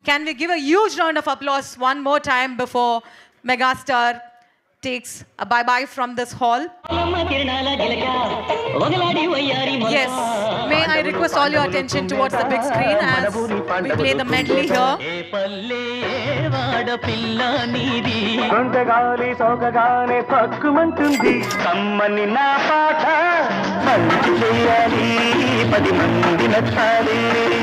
Can we give a huge round of applause one more time before Megastar takes a bye bye from this hall? Yes, may I request all your attention towards the big screen as we play the medley here. ఏ పల్లె వాడపిల్ల నీది కొంతగాలి సోకగానే పక్కుమంటుంది కమ్మని నా పాట మంచి చేయాలి పది మంది నచ్చాలి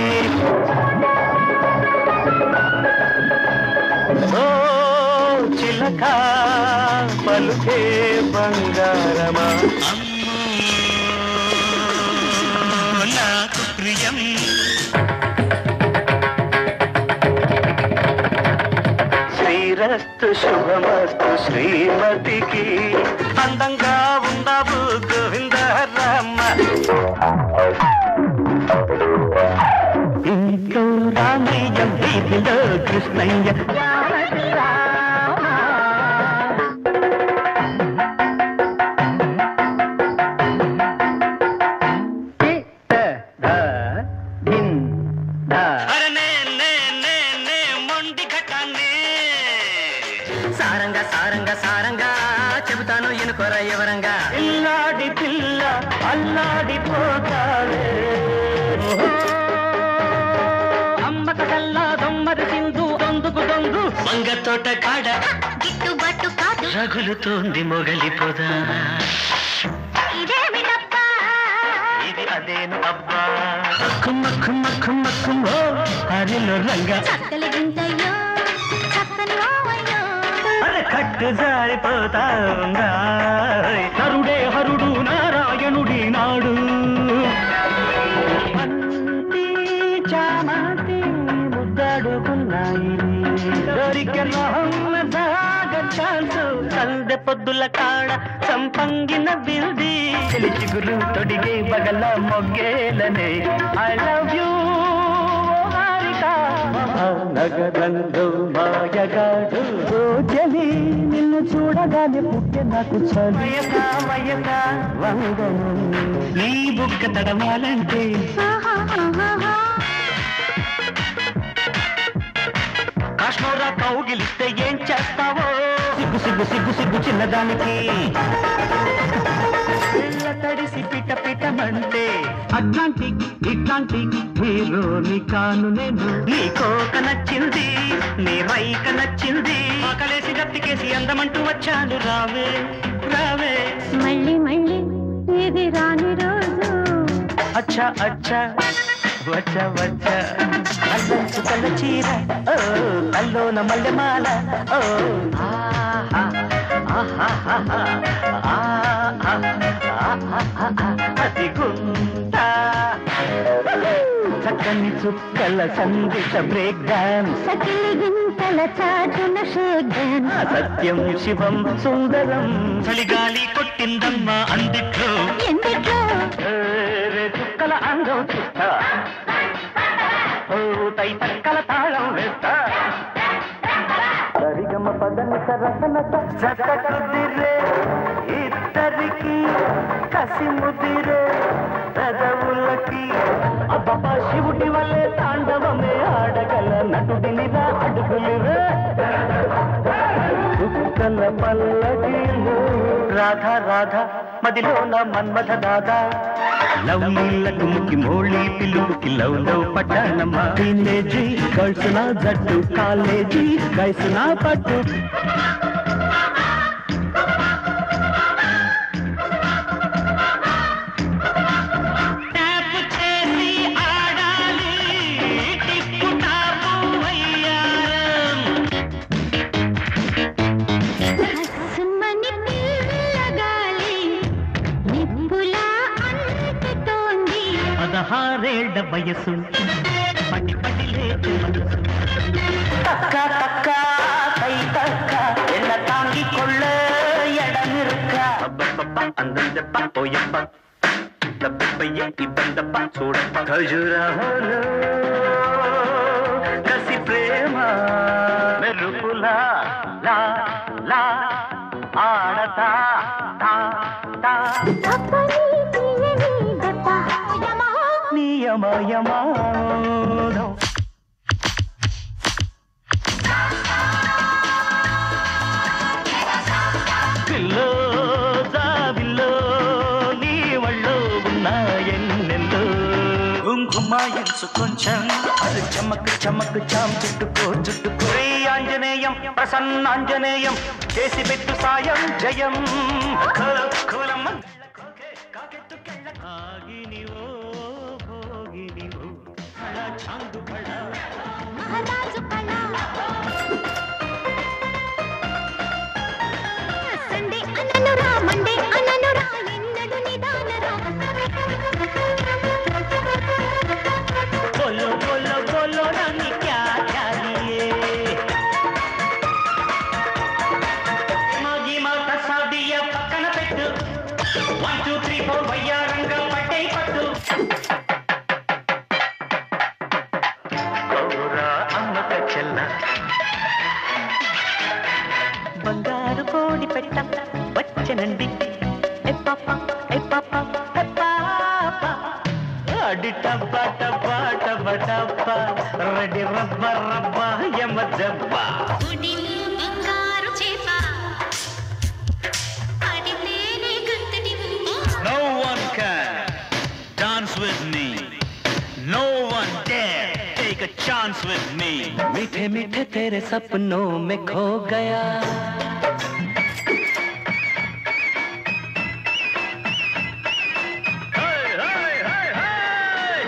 ఓ చిలక పలుకే బంగారమా నాకు ప్రియం శ్రీరస్తు శుభమస్తు శ్రీమతికి అందంగా ఉండవు గోవింద రామ ఇంట్లో రామయ్య వీధిలో కృష్ణయ్య అరే నే నే నే నే మొండి ఘటాన్ని సారంగా సారంగా సారంగా చెబుతాను ఎనుకోరా ఎవరంగా ఇల్లాడి పిల్ల అల్లాడిపోతావే అమ్మక కల్లా దొమ్మరి సింధు దొందుకు దొందు వంగ తోట కాడ గిట్టుబాటు కాదు రగులుతోంది మొగలిపోదా ఇదేమిటప్పా ఇది అదేను అబ్బా కుమ్మ కుమ్మ కుమ్మ కుమ్మో హరిలో రంగా చక్కలి గింతయ్యో చక్కని ఓవయ్యో అరే కట్టు జారిపోతా ఉందా నరుడే హరుడు నారాయణుడి నాడు అంతి చామంతి ముద్దాడుకున్నాయి దొరికెన ఛాన్సు సందె పొద్దుల కాడ సంపంగిన బిల్ది తెలిసి గురు తొడిగే బగల మొగ్గేలనే ఐ లవ్ యూ నగరంలో మాయగాడు జలి నిన్ను చూడగానే పుట్టే నాకు చలియగా వయగా వంగను నీ బుక్క తడవాలంటే ఆహాహాహా. కాశ్మీరా కౌగిలిస్తే ఏం చేస్తావో సిగ్గు సిగ్గు సిగ్గు సిగ్గు చిన్నదానికి పిల్ల తడిసి పిట పిటమంటే అట్లాంటిక్ ఇట్లాంటిక్ హీరోని కాను నేను నీ కోక నచ్చింది నీ రైక నచ్చింది ఆకలేసి గత్తికేసి అందమంటూ వచ్చాను రావే రావే మళ్ళీ మళ్ళీ ఇది రాని రోజు అచ్చా అచ్చా వచ్చ వచ్చ అల్లంచు కల్ల చీర ఓ అల్లోన మల్లెమాల ఓ ఆహా, ఆహాహాహా, ఆహా, ఆహాహాహా, అది గుంట చక్కని చుక్కల సంగీత బ్రేక్ డాన్స్ సకిలి గింతల చాటున షేక్ సత్యం శివం సుందరం చలిగాలి కొట్టిందమ్మా అందిట్లో ఎందుకో రే చుక్కల అందం చూస్తా ఓ తై పక్కల తాళం వేస్తా సరిగమ పదని సరసన కుదిరే ఇద్దరికి కసి ముదిరే పెదవులకి అబ్బా శివుడి వల్లే తాండవమే ఆడగల నటుడినిరా అడుగులిరే చుక్కల పల్లకీలు రాధా రాధా మదిలోన మన్మథ దాదా లవ్ నీళ్ళకు ముక్కి మోళి పిల్లుకి లవ్ లవ్ పట్టానమ్మా టీనేజీ గర్ల్స్ నా జట్టు కాలేజీ గైస్ నా పట్టు ట్యాప్ చేసి ఆడాలి టిప్పు టాపు వయ్యారం సుమ్మని పిల్లగాలి నిప్పులా అంటుతోంది పదహారేళ్ల వయసు పడి పడి లేదు మనసు தக்க தக்க கை தக்க என்ன தாங்கி கொள்ள இடம் இருக்கா అందప్ప పోయప్ప దబ్బయ్య ఇబ్బందప్ప చూడప్ప ఖజురాహోలో కసి ప్రేమ మెరుపులా లా లా ఆడతా తా తా తప్పని తీయని దెబ్బ యమా నియమయమానం రొమాన్స్ కొంచెం అది చమక్ చమక్ చాం చుట్టుకో చుట్టుకో శ్రీ ఆంజనేయం ప్రసన్నాంజనేయం చేసి పెట్టు సాయం జయం ఖోలం, ఖోలమ్మ. ఆగినివో, భోగినివో, ఫళ చాందు ఫళ. మహారాజు కళ సండే అననురా మండే అననురా ఎన్నడు నిదానరా बोलो बोलो बोलो रानी क्या चाहिए మాగి మాత సాదియ పక్కన పెట్టు వన్ టూ త్రీ ఫోర్ వయ్యారంగా పట్టే పట్టు గౌరా అమ్మక చెల్ల బంగారు కోడి పెట్ట వచ్చనండి ఏ పాప ఏ పాప ఏ పాప అడి టబ్బ టబ్బ టబ్బ టబ్బ రెడ్డి రబ్బ రబ్బ యమ జబ్బ గుడిలో బంగారు చేప పడితేనే గుంతటి No one can dance with me. No one dare take a chance with me. मीठे मीठे तेरे सपनों में खो गया Hey, hey, hey, hey!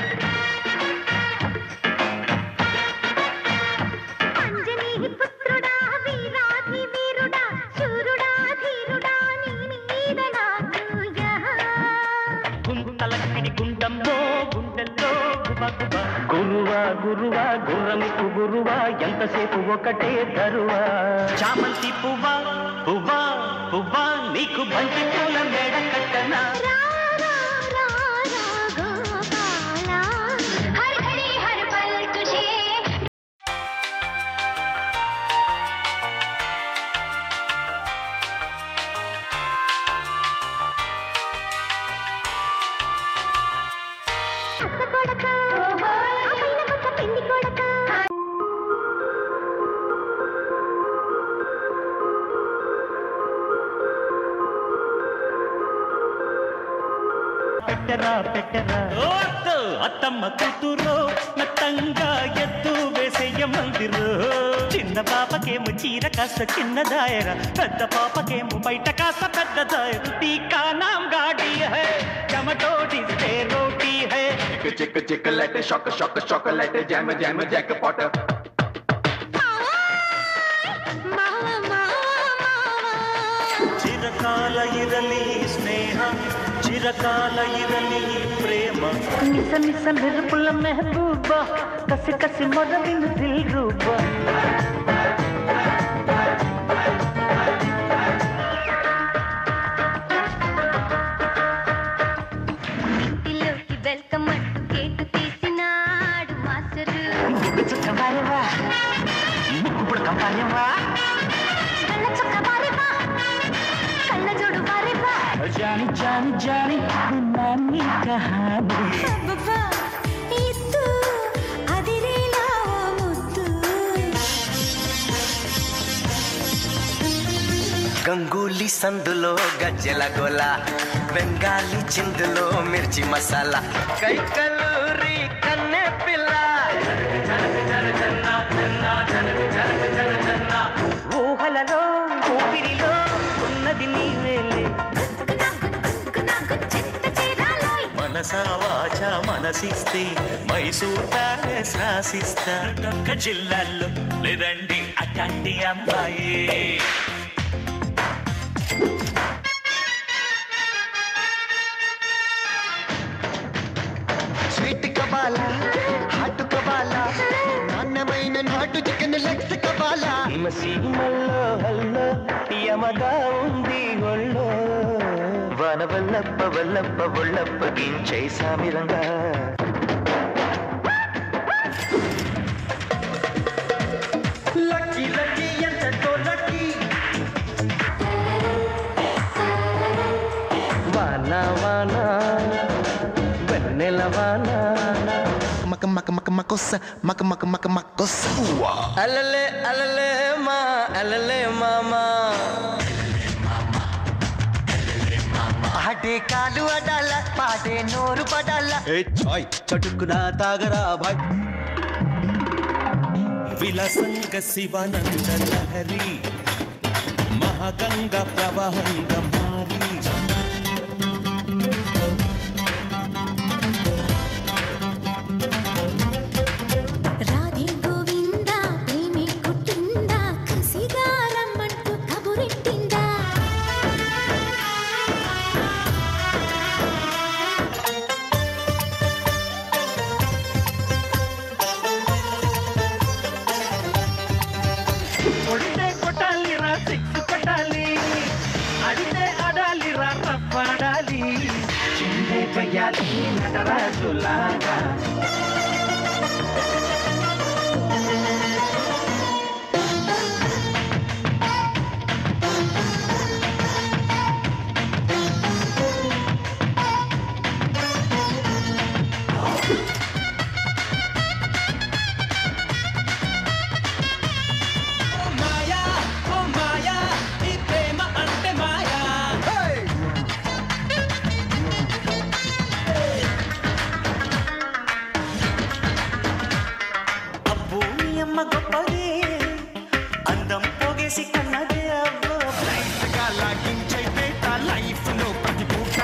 Anjani పుత్రుడా వీరాధి వీరుడా శూరుడా ధీరుడా నీ మీద నాకు యహ గుంతలక్కిడి గుండమ్మో గుండెల్లో గుబ గుబ గురువా గురువా గుర్రమికు గురువా ఎంతసేపు ఒకటే తరువా చామంతి పువ్వా పువ్వా పువ్వా నీకు బంతి పూల మేడ కట్టనా రా రా రా రా గోపాలా హర్ ఘడి హర్ పల్ తుझे అత్త కొడక ఆ పైన కొత్త పెళ్లి కొడక పెట్టరా పెట్టరా అత్తమ్మ కూతురు మెత్తంగా ఎత్తు వేసేయ మందిరు చిన్న పాపకేమో చీర కాస్త చిన్న దాయర పెద్ద పాపకేమో బయట కాస్త పెద్ద దాయర టీకా నామ్ గాడి హై చమటోడిస్తే రోటీ హై Chick, chick, chick, let it shock, shock, shock, let it jam, jam, jackpot. మావ మావ చిరకాల ఇరలి స్నేహ చిరకాల ఇరలి ప్రేమ మిస మిస మెరుపుల మెహబూబా కసి కసి మొదవిను దిల్ రూబా ఇంటిలోకి వెల్కమ్ అంటూ కేకు తీసినాడు మాస్టరు ముగ్గు చుక్క వారేవా ముక్కు పుడక వారేవా కళ్ళ చొక్క వారేవా కళ్ళ జోడు వారేవా జాని జాని జాని నాని కహాని అబ్బబ్బా ఇద్దు అదిరేలా ఓ ముద్దు గంగూలీ సందులో గజ్జెల గోల బెంగాలీ చిందులో మిర్చి మసాలా కైకలూరి కన్నె పిల్ల ఊహలలో ఊపిరిలో ఉన్నది నీవేలే నాకు చెత్త చీరాలోయ్ మనసా వాచ మనసిస్తే మైసూర్ ప్యాలెస్ రాసిస్తా ఒక్క జిల్లాల్లో లేదండి అట్లాంటి అమ్మాయి స్వీట్ కబాలా హాట్ కబాలా నాణ్యమైన నాటు చికెన్ లెగ్స్ కబాలా సీమల్లో హల్లో యమగా ఉంది ఒళ్ళో వన వల్లప్ప వల్లప్ప ఒళ్ళప్ప గించై సామిరంగా లక్కీ లక్కీ ఎంతతో లక్కీ వాన వాన వెన్నెల వాన మక మక మక మకొస మక మక మక మకొస అలలే అలలే మా అలలే మామా ఆడే కాలు అడాల పాటే నోరు పడాల ఏ చాయ్ చటుక్కున తాగరా భాయ్ విలసంగ శివానంద లహరి మహాగంగ ప్రవాహంగ మారి రాధే గోవింద ప్రేమే కుట్టిందా కసిగా రమ్మంటూ కబురెట్టిందా కొడితే కొట్టాలిరా సిక్స్ కొట్టాలి అడితే ఆడాలిరా రఫ్ ఆడాలి చిందే చెయ్యాలి నటరాజులాగా మాయా ఓ మాయా ఈ ప్రేమ అంటే మాయా అబ్బో మీ అమ్మ గొప్పది అందం పోగేసి కన్నదే అబ్బో గా లాగించే పేట లైఫ్ లో ప్రతి పూట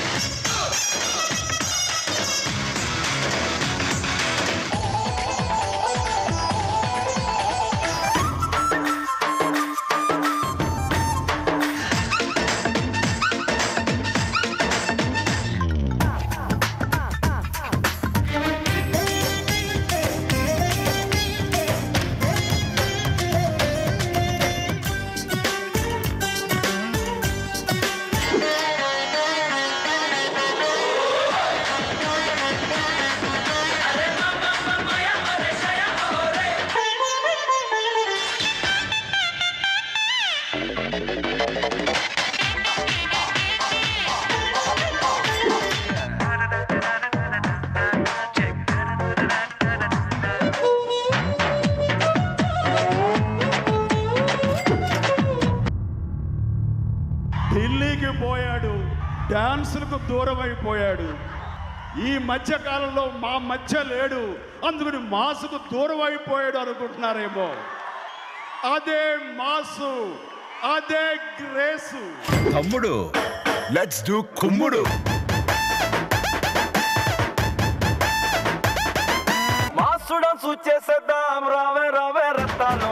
ఢిల్లీకి పోయాడు డాన్సులకు దూరం అయిపోయాడు ఈ మధ్య కాలంలో మా మధ్య లేడు అందుకని మాసుకు దూరం అయిపోయాడు అనుకుంటున్నారేమో అదే మాసు అదే గ్రేసు తమ్ముడు లెట్స్ డూ కుమ్ముడు మాసుడం సూచేసేద్దాం రావే రావే రత్తాను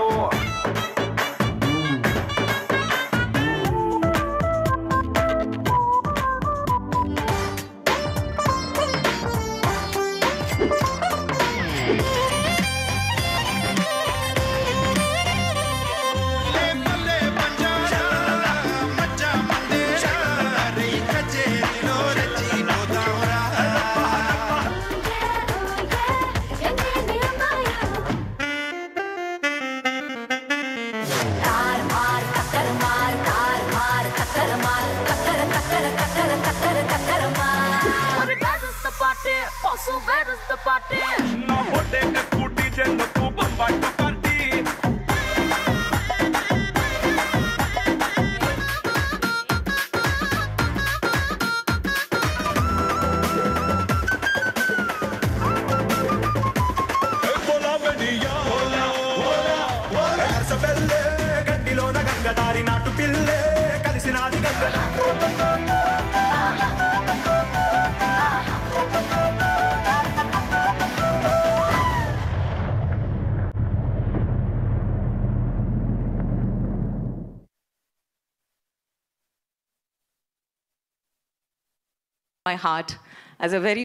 कार मार ककर मार कार मार ककर मार ककर ककर ककर ककर ककर मार Where is the party? Also, where is the party? నా పొట్టే స్కూటీ చెందుకు బొంబాటు పార్టీ గడ్డిలోన గంగదారి నాటు పిల్లే కలిసినాది Ganga my heart as a very